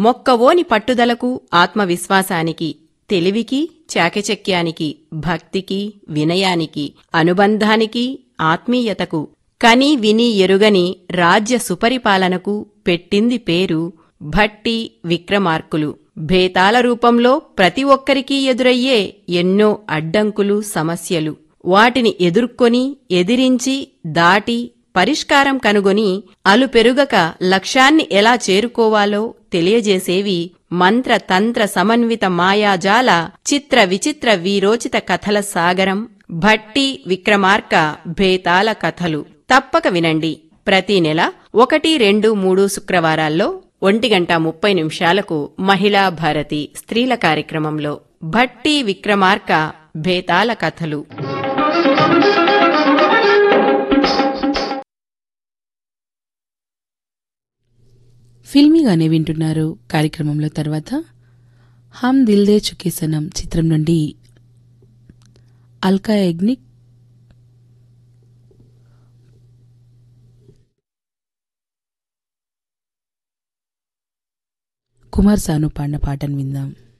మొక్కవోని పట్టుదలకు ఆత్మవిశ్వాసానికి తెలివికి చాకచక్యానికి భక్తికి వినయానికి అనుబంధానికి ఆత్మీయతకు కని విని ఎరుగని రాజ్య సుపరిపాలనకు పెట్టింది పేరు భట్టి విక్రమార్కులు భేతాల రూపంలో ప్రతి ఒక్కరికీ ఎదురయ్యే ఎన్నో అడ్డంకులు సమస్యలు వాటిని ఎదుర్కొని ఎదిరించి దాటి పరిష్కారం కనుగొని అలుపెరుగక లక్ష్యాన్ని ఎలా చేరుకోవాలో తెలియజేసేవి మంత్ర తంత్ర సమన్విత మాయాజాల చిత్ర విచిత్ర వీరోచిత కథల సాగరం భట్టి విక్రమార్క భేతాల కథలు తప్పక వినండి ప్రతి నెల ఒకటి రెండు మూడు శుక్రవారాల్లో ఒంటి గంట ముప్పై నిమిషాలకు మహిళా భారతి స్త్రీల కార్యక్రమంలో భట్టి విక్రమార్క భేతాల కథలు ఫిల్మీగానే వింటున్నారు కార్యక్రమంలో తర్వాత హమ్ దిల్ దే చుకే సనం చిత్రం నుండి అల్కా యగ్నిక్ కుమార్ సాను పాడిన పాటను విందాం